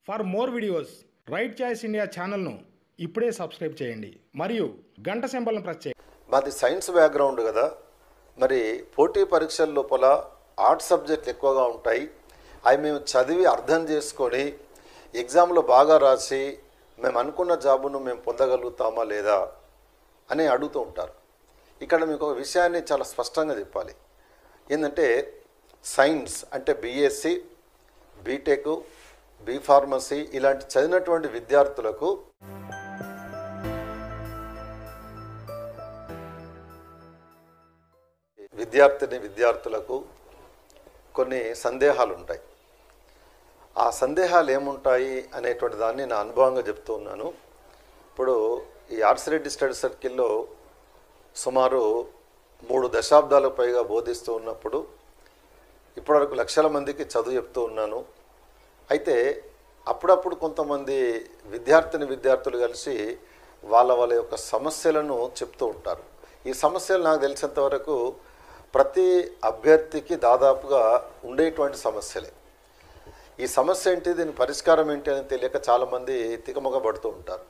for more videos Right Choice India ఛానల్ను ఇప్పుడే subscribe చేయండి మరియు గంట సింబల్ను ప్రెస్ చేయండి మాది సైన్స్ బ్యాక్గ్రౌండ్ కదా మరి పోటీ పరీక్షల లోపల ఆర్ట్ సబ్జెక్టులు ఎక్కువగా ఉంటాయి అవి మేము చదివి అర్థం చేసుకొని ఎగ్జామ్లో బాగా రాసి మేము అనుకున్న జాబును మేము పొందగలుగుతామా లేదా అని అడుగుతూ ఉంటారు ఇక్కడ మీకు ఒక విషయాన్ని చాలా స్పష్టంగా చెప్పాలి ఏంటంటే సైన్స్ అంటే బీఎస్సీ బీటెక్ బీ ఫార్మసీ ఇలాంటి చదివినటువంటి విద్యార్థులకు విద్యార్థిని విద్యార్థులకు కొన్ని సందేహాలు ఉంటాయి ఆ సందేహాలు ఏముంటాయి అనేటువంటి దాన్ని నా అనుభవంగా చెప్తూ ఉన్నాను ఇప్పుడు ఈ ఆర్సిరెడ్డి స్టడీ సర్కిల్లో సుమారు మూడు దశాబ్దాలకు పైగా బోధిస్తూ ఉన్నప్పుడు ఇప్పటివరకు లక్షల మందికి చదువు చెప్తూ ఉన్నాను అయితే అప్పుడప్పుడు కొంతమంది విద్యార్థిని విద్యార్థులు కలిసి వాళ్ళ వాళ్ళ యొక్క సమస్యలను చెప్తూ ఉంటారు ఈ సమస్యలు నాకు తెలిసినంత వరకు ప్రతి అభ్యర్థికి దాదాపుగా ఉండేటువంటి సమస్యలే ఈ సమస్య ఏంటి దీని పరిష్కారం ఏంటి అని తెలియక చాలామంది తికమక పడుతూ ఉంటారు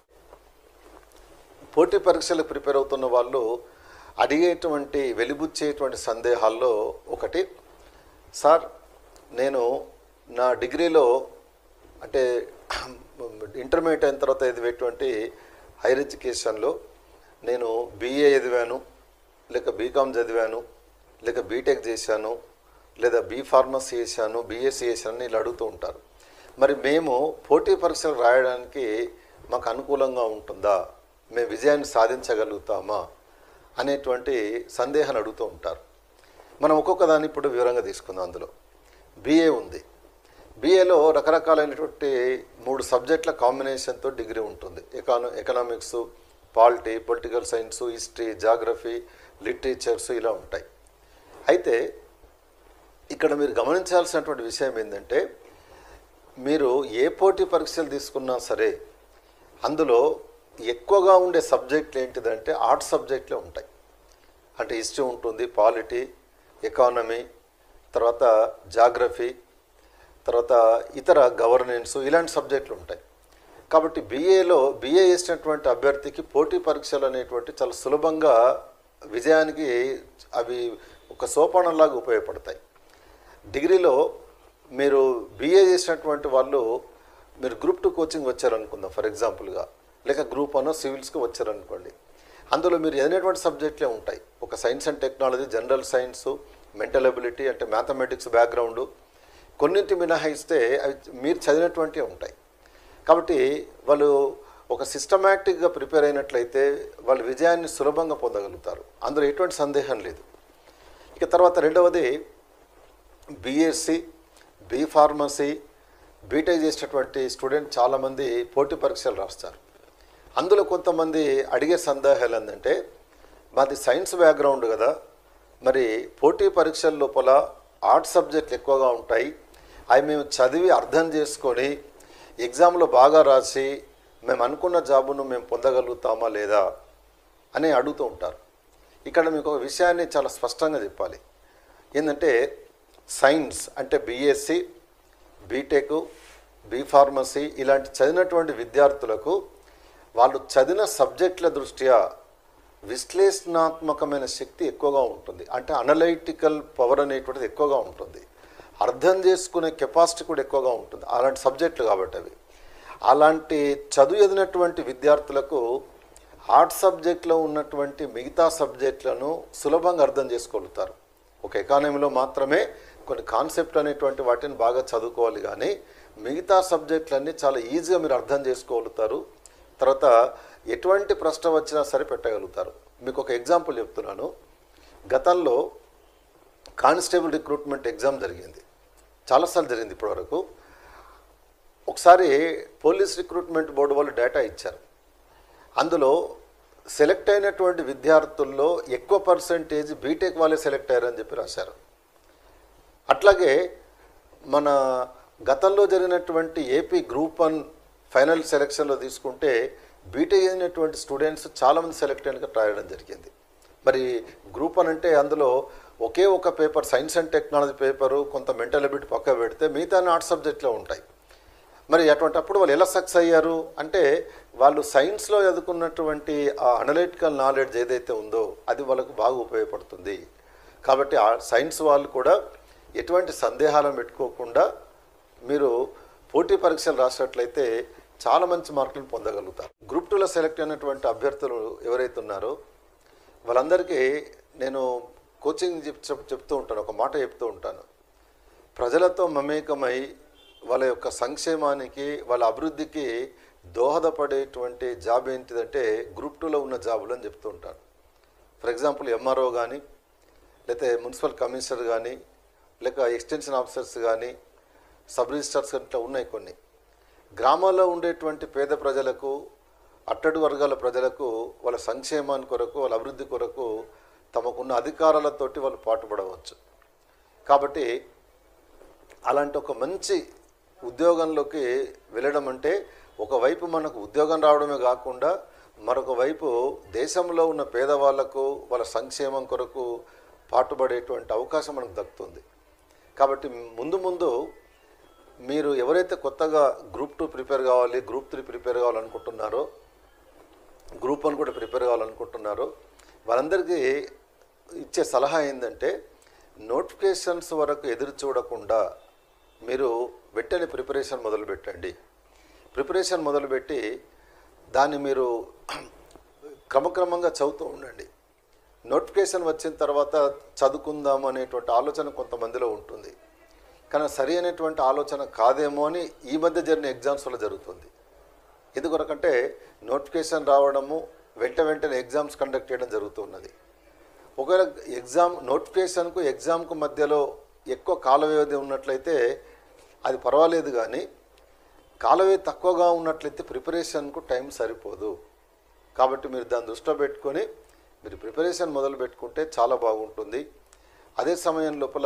పోటీ పరీక్షలకు ప్రిపేర్ అవుతున్న వాళ్ళు అడిగేటువంటి వెలిబుచ్చేటువంటి సందేహాల్లో ఒకటి సార్ నేను నా డిగ్రీలో అంటే ఇంటర్మీడియట్ అయిన తర్వాత చదివేటువంటి హైయర్ ఎడ్యుకేషన్లో నేను బీఏ చదివాను లేక బీకామ్ చదివాను లేక బీటెక్ చేశాను లేదా బీ ఫార్మసీ చేశాను బీఎస్సీ చేశాను అని ఇలా అడుగుతూ ఉంటారు మరి మేము పోటీ పరీక్షలు రాయడానికి మాకు అనుకూలంగా ఉంటుందా మేము విజయాన్ని సాధించగలుగుతామా అనేటువంటి సందేహాన్ని అడుగుతూ ఉంటారు మనం ఒక్కొక్క దాన్ని ఇప్పుడు వివరంగా తీసుకుందాం అందులో బీఏ ఉంది బీఏలో రకరకాలైనటువంటి మూడు సబ్జెక్టుల కాంబినేషన్తో డిగ్రీ ఉంటుంది ఎకానో economics polity political science history geography literatures ఇలా ఉంటాయి అయితే ఇక్కడ మీరు గమనించాల్సినటువంటి విషయం ఏంటంటే మీరు ఏ పోటీ పరీక్షలు తీసుకున్నా సరే అందులో ఎక్కువగా ఉండే సబ్జెక్టులు ఏంటిదంటే ఆర్ట్ సబ్జెక్టులే ఉంటాయి అంటే హిస్టరీ ఉంటుంది పాలిటీ ఎకానమీ తర్వాత జాగ్రఫీ తర్వాత ఇతర గవర్నెన్స్ ఇలాంటి సబ్జెక్టులు ఉంటాయి కాబట్టి బీఏలో బీఏ చేసినటువంటి అభ్యర్థికి పోటీ పరీక్షలు అనేటువంటి చాలా సులభంగా విజయానికి అవి ఒక సోపానంలాగా ఉపయోగపడతాయి డిగ్రీలో మీరు బీఏ చేసినటువంటి వాళ్ళు మీరు గ్రూప్ టూ కోచింగ్ వచ్చారనుకుందాం ఫర్ ఎగ్జాంపుల్గా లేక గ్రూప్ వన్ సివిల్స్కి వచ్చారనుకోండి అందులో మీరు చదివినటువంటి సబ్జెక్టులే ఉంటాయి ఒక science and technology general science mental ability అంటే మ్యాథమెటిక్స్ బ్యాక్గ్రౌండ్ కొన్నింటి మినహాయిస్తే అవి మీరు చదివినటువంటివి ఉంటాయి కాబట్టి వాళ్ళు ఒక సిస్టమేటిక్గా ప్రిపేర్ అయినట్లయితే వాళ్ళు విజయాన్ని సులభంగా పొందగలుగుతారు అందులో ఎటువంటి సందేహం లేదు ఇక తర్వాత రెండవది బీఎస్సీ బీ ఫార్మసీ బీటెక్ చేసినటువంటి స్టూడెంట్ చాలామంది పోటీ పరీక్షలు రాస్తారు అందులో కొంతమంది అడిగే సందేహాలు ఏంటంటే మాది సైన్స్ బ్యాక్గ్రౌండ్ కదా మరి పోటీ పరీక్షల లోపల ఆర్ట్ సబ్జెక్టులు ఎక్కువగా ఉంటాయి అవి మేము చదివి అర్థం చేసుకొని ఎగ్జామ్లో బాగా రాసి మేము అనుకున్న జాబును మేము పొందగలుగుతామా లేదా అని అడుగుతూ ఉంటారు ఇక్కడ మీకు ఒక విషయాన్ని చాలా స్పష్టంగా చెప్పాలి ఏంటంటే సైన్స్ అంటే బీఎస్సీ బీటెక్ బీ ఫార్మసీ ఇలాంటి చదివినటువంటి విద్యార్థులకు వాళ్ళు చదివిన సబ్జెక్టుల దృష్ట్యా విశ్లేషణాత్మకమైన శక్తి ఎక్కువగా ఉంటుంది అంటే అనలైటికల్ పవర్ అనేటువంటిది ఎక్కువగా ఉంటుంది అర్థం చేసుకునే కెపాసిటీ కూడా ఎక్కువగా ఉంటుంది అలాంటి సబ్జెక్టులు కాబట్టి అవి అలాంటి చదువు చదివినటువంటి విద్యార్థులకు ఆర్ట్ సబ్జెక్ట్లో ఉన్నటువంటి మిగతా సబ్జెక్టులను సులభంగా అర్థం చేసుకోగలుగుతారు ఒక ఎకానమీలో మాత్రమే కొన్ని కాన్సెప్ట్ అనేటువంటి వాటిని బాగా చదువుకోవాలి కానీ మిగతా సబ్జెక్టులన్నీ చాలా ఈజీగా మీరు అర్థం చేసుకోగలుగుతారు తర్వాత ఎటువంటి ప్రశ్న వచ్చినా సరే పెట్టగలుగుతారు మీకు ఒక ఎగ్జాంపుల్ చెప్తున్నాను గతంలో కానిస్టేబుల్ రిక్రూట్మెంట్ ఎగ్జామ్ జరిగింది చాలాసార్లు జరిగింది ఇప్పటివరకు ఒకసారి పోలీస్ రిక్రూట్మెంట్ బోర్డు వాళ్ళు డేటా ఇచ్చారు అందులో సెలెక్ట్ అయినటువంటి విద్యార్థుల్లో ఎక్కువ పర్సంటేజ్ బీటెక్ వాళ్ళే సెలెక్ట్ అయ్యారని చెప్పి రాశారు అట్లాగే మన గతంలో జరిగినటువంటి ఏపీ గ్రూప్ వన్ ఫైనల్ సెలెక్షన్లో తీసుకుంటే బీటెక్ అయినటువంటి స్టూడెంట్స్ చాలామంది సెలెక్ట్ అయినగా రాయడం జరిగింది మరి గ్రూప్ వన్ అంటే అందులో ఒకే ఒక paper science and technology paper కొంత మెంటల్ అబిలిటీ పక్క పెడితే మిగతా ఆర్ట్ సబ్జెక్ట్లో ఉంటాయి మరి అటువంటప్పుడు వాళ్ళు ఎలా సక్సెస్ అయ్యారు అంటే వాళ్ళు సైన్స్లో ఎదుర్కొన్నటువంటి ఆ అనలిటికల్ నాలెడ్జ్ ఏదైతే ఉందో అది వాళ్ళకు బాగా ఉపయోగపడుతుంది కాబట్టి ఆ సైన్స్ వాళ్ళు కూడా ఎటువంటి సందేహాలను పెట్టుకోకుండా మీరు పోటీ పరీక్షలు రాసినట్లయితే చాలా మంచి మార్కులు పొందగలుగుతారు గ్రూప్ టూలో సెలెక్ట్ అయినటువంటి అభ్యర్థులు ఎవరైతే ఉన్నారో వాళ్ళందరికీ నేను కోచింగ్ చెప్ చెప్- చెప్తూ ఉంటాను ఒక మాట చెప్తూ ఉంటాను ప్రజలతో మమేకమై వాళ్ళ యొక్క సంక్షేమానికి వాళ్ళ అభివృద్ధికి దోహదపడేటువంటి జాబ్ ఏంటిదంటే గ్రూప్ టూలో ఉన్న జాబులు అని చెప్తూ ఉంటాను ఫర్ ఎగ్జాంపుల్ ఎంఆర్ఓ కానీ లేకపోతే మున్సిపల్ కమిషనర్ కానీ లేక ఎక్స్టెన్షన్ ఆఫీసర్స్ కానీ సబ్ రిజిస్టర్స్ ఇట్లా ఉన్నాయి కొన్ని గ్రామాల్లో ఉండేటువంటి పేద ప్రజలకు అట్టడు వర్గాల ప్రజలకు వాళ్ళ సంక్షేమాన్ని కొరకు వాళ్ళ అభివృద్ధి కొరకు తమకున్న అధికారాలతోటి వాళ్ళు పాటుపడవచ్చు కాబట్టి అలాంటి ఒక మంచి ఉద్యోగంలోకి వెళ్ళడం అంటే ఒకవైపు మనకు ఉద్యోగం రావడమే కాకుండా మరొక వైపు దేశంలో ఉన్న పేదవాళ్లకు వాళ్ళ సంక్షేమం కొరకు పాటుపడేటువంటి అవకాశం మనకు దక్కుతుంది కాబట్టి ముందు ముందు మీరు ఎవరైతే కొత్తగా గ్రూప్ టూ ప్రిపేర్ కావాలి గ్రూప్ త్రీ ప్రిపేర్ కావాలనుకుంటున్నారో గ్రూప్ వన్ కూడా ప్రిపేర్ కావాలనుకుంటున్నారో వాళ్ళందరికీ ఇచ్చే సలహా ఏంటంటే నోటిఫికేషన్స్ వరకు ఎదురు చూడకుండా మీరు వెంటనే ప్రిపరేషన్ మొదలు పెట్టండి ప్రిపరేషన్ మొదలుపెట్టి దాన్ని మీరు క్రమక్రమంగా చదువుతూ ఉండండి నోటిఫికేషన్ వచ్చిన తర్వాత చదువుకుందాం అనేటువంటి ఆలోచన కొంతమందిలో ఉంటుంది కానీ సరి అయినటువంటి ఆలోచన కాదేమో అని ఈ మధ్య జరిగిన ఎగ్జామ్స్ వల్ల జరుగుతుంది ఎందుకొరకంటే నోటిఫికేషన్ రావడము వెంట వెంటనే ఎగ్జామ్స్ కండక్ట్ చేయడం జరుగుతున్నది ఒకవేళ ఎగ్జామ్ నోటిఫికేషన్కు ఎగ్జామ్కు మధ్యలో ఎక్కువ కాల వ్యవధి ఉన్నట్లయితే అది పర్వాలేదు కానీ కాల వ్యవధి తక్కువగా ఉన్నట్లయితే ప్రిపరేషన్కు టైం సరిపోదు కాబట్టి మీరు దాన్ని దృష్టిలో పెట్టుకొని మీరు ప్రిపరేషన్ మొదలు పెట్టుకుంటే చాలా బాగుంటుంది అదే సమయం లోపల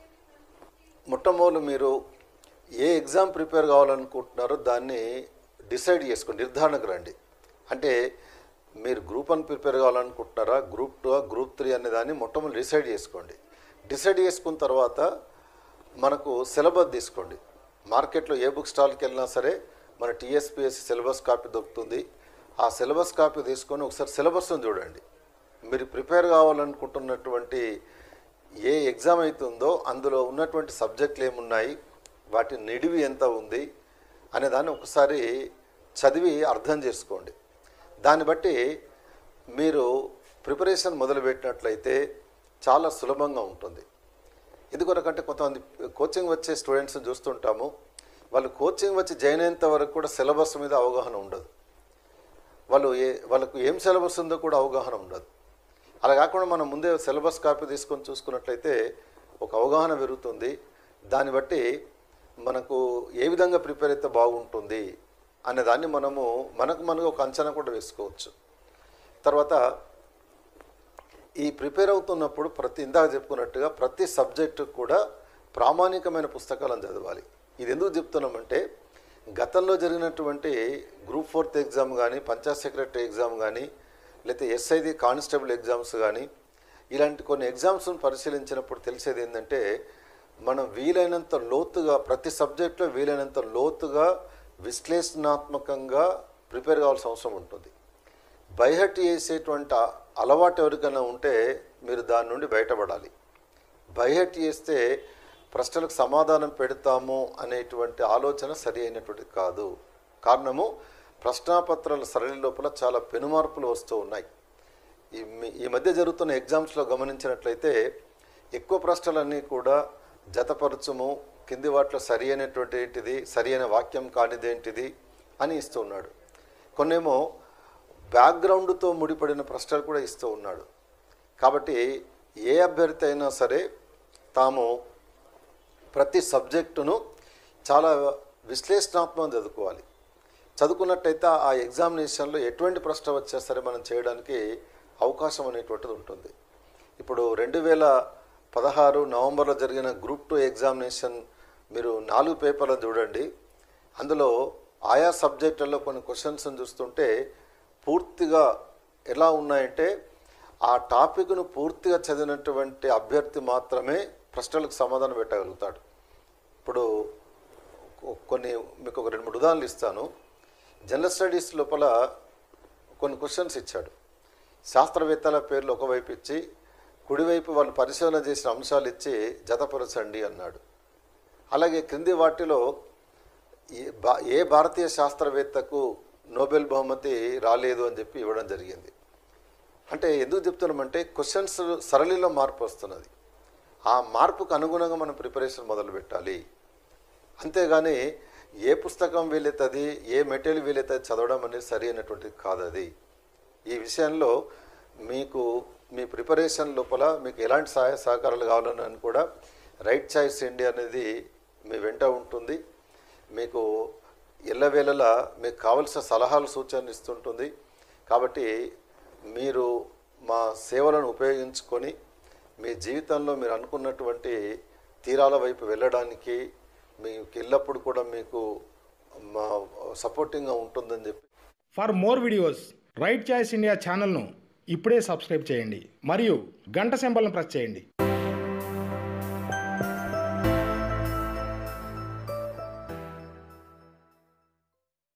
మొట్టమొదలు మీరు ఏ ఎగ్జామ్ ప్రిపేర్ కావాలనుకుంటున్నారో దాన్ని డిసైడ్ చేసుకోండి నిర్ధారణకు రండి అంటే మీరు గ్రూప్ వన్ ప్రిపేర్ కావాలనుకుంటున్నారా గ్రూప్ టూ గ్రూప్ త్రీ అనే దాన్ని మొట్టమొదటి డిసైడ్ చేసుకోండి డిసైడ్ చేసుకున్న తర్వాత మనకు సిలబస్ తీసుకోండి మార్కెట్లో ఏ బుక్ స్టాల్కి వెళ్ళినా సరే మన టీఎస్పిఎస్సి సిలబస్ కాపీ దొరుకుతుంది ఆ సిలబస్ కాపీ తీసుకొని ఒకసారి సిలబస్ను చూడండి మీరు ప్రిపేర్ కావాలనుకుంటున్నటువంటి ఏ ఎగ్జామ్ అవుతుందో అందులో ఉన్నటువంటి సబ్జెక్టులు ఏమున్నాయి వాటి నిడివి ఎంత ఉంది అనే దాన్ని ఒకసారి చదివి అర్థం చేసుకోండి దాన్ని బట్టి మీరు ప్రిపరేషన్ మొదలుపెట్టినట్లయితే చాలా సులభంగా ఉంటుంది ఎందుకొరకంటే కొంతమంది కోచింగ్ వచ్చే స్టూడెంట్స్ని చూస్తుంటాము వాళ్ళు కోచింగ్ వచ్చి జాయిన్ అయ్యేంత వరకు కూడా సిలబస్ మీద అవగాహన ఉండదు వాళ్ళు ఏ వాళ్ళకు ఏం సిలబస్ ఉందో కూడా అవగాహన ఉండదు అలా కాకుండా మనం ముందే సిలబస్ కాపీ తీసుకొని చూసుకున్నట్లయితే ఒక అవగాహన పెరుగుతుంది దాన్ని బట్టి మనకు ఏ విధంగా ప్రిపేర్ అయితే బాగుంటుంది అనే దాన్ని మనము మనకు మనకు ఒక అంచనా కూడా వేసుకోవచ్చు తర్వాత ఈ ప్రిపేర్ అవుతున్నప్పుడు ప్రతి ఇందాక చెప్పుకున్నట్టుగా ప్రతి సబ్జెక్టు కూడా ప్రామాణికమైన పుస్తకాలను చదవాలి ఇది ఎందుకు చెప్తున్నామంటే గతంలో జరిగినటువంటి గ్రూప్ ఫోర్త్ ఎగ్జామ్ కానీ పంచాయత్ సెక్రటరీ ఎగ్జామ్ కానీ లేకపోతే ఎస్ఐది కానిస్టేబుల్ ఎగ్జామ్స్ కానీ ఇలాంటి కొన్ని ఎగ్జామ్స్ను పరిశీలించినప్పుడు తెలిసేది ఏంటంటే మనం వీలైనంత లోతుగా ప్రతి సబ్జెక్టులో వీలైనంత లోతుగా విశ్లేషణాత్మకంగా ప్రిపేర్ కావాల్సిన అవసరం ఉంటుంది బైహట్ చేసేటువంటి ఆ అలవాటు ఎవరికైనా ఉంటే మీరు దాని నుండి బయటపడాలి బైహట్ చేస్తే ప్రశ్నలకు సమాధానం పెడతాము అనేటువంటి ఆలోచన సరి అయినటువంటిది కాదు కారణము ప్రశ్నాపత్రాల సరళి లోపల చాలా పెనుమార్పులు వస్తూ ఉన్నాయి ఈ మీ- ఈ మధ్య జరుగుతున్న ఎగ్జామ్స్లో గమనించినట్లయితే ఎక్కువ ప్రశ్నలన్నీ కూడా జతపరచుము కింది వాటిలో సరి అయినటువంటి ఏంటిది సరి అయిన వాక్యం కానిదేంటిది అని ఇస్తూ ఉన్నాడు కొన్నేమో బ్యాక్గ్రౌండ్తో ముడిపడిన ప్రశ్నలు కూడా ఇస్తూ ఉన్నాడు కాబట్టి ఏ అభ్యర్థి అయినా సరే తాము ప్రతి సబ్జెక్టును చాలా విశ్లేషణాత్మకంగా చదువుకోవాలి చదువుకున్నట్టయితే ఆ ఎగ్జామినేషన్లో ఎటువంటి ప్రశ్న వచ్చా సరే మనం చేయడానికి అవకాశం అనేటువంటిది ఉంటుంది ఇప్పుడు రెండు వేల పదహారు నవంబర్లో జరిగిన గ్రూప్ టూ ఎగ్జామినేషన్ మీరు నాలుగు పేపర్లు చూడండి అందులో ఆయా సబ్జెక్టుల్లో కొన్ని క్వశ్చన్స్ చూస్తుంటే పూర్తిగా ఎలా ఉన్నాయంటే ఆ టాపిక్ను పూర్తిగా చదివినటువంటి అభ్యర్థి మాత్రమే ప్రశ్నలకు సమాధానం పెట్టగలుగుతాడు ఇప్పుడు కొ- కొన్ని మీకు ఒక రెండు మూడు ఉదాహరణలు ఇస్తాను జనరల్ స్టడీస్ లోపల కొన్ని క్వశ్చన్స్ ఇచ్చాడు శాస్త్రవేత్తల పేర్లు ఒకవైపు ఇచ్చి కుడివైపు వాళ్ళు పరిశోధన చేసిన అంశాలు ఇచ్చి జతపరచండి అన్నాడు అలాగే క్రింది వాటిలో ఏ భా- ఏ భారతీయ శాస్త్రవేత్తకు నోబెల్ బహుమతి రాలేదు అని చెప్పి ఇవ్వడం జరిగింది అంటే ఎందుకు చెప్తున్నామంటే క్వశ్చన్స్ సరళిలో మార్పు వస్తున్నది ఆ మార్పుకు అనుగుణంగా మనం ప్రిపరేషన్ మొదలు పెట్టాలి అంతేగాని ఏ పుస్తకం వీలైతుంది ఏ మెటీరియల్ వీలైతుంది చదవడం అనేది సరి అయినటువంటిది కాదు అది ఈ విషయంలో మీకు మీ ప్రిపరేషన్ లోపల మీకు ఎలాంటి సహాయ సహకారాలు కావాలని కూడా రైట్ చాయిస్ ఇండియా అనేది మీ వెంట ఉంటుంది మీకు ఎల్లవేళలా మీకు కావలసిన సలహాలు సూచనలు ఇస్తుంటుంది కాబట్టి మీరు మా సేవలను ఉపయోగించుకొని మీ జీవితంలో మీరు అనుకున్నటువంటి తీరాల వైపు వెళ్ళడానికి మీకు ఎల్లప్పుడు కూడా మీకు మా సపోర్టింగ్గా ఉంటుందని చెప్పి for more videos Right Choice India ఛానల్ను ఇప్పుడే సబ్స్క్రైబ్ చేయండి మరియు గంట సింబల్ను ప్రెస్ చేయండి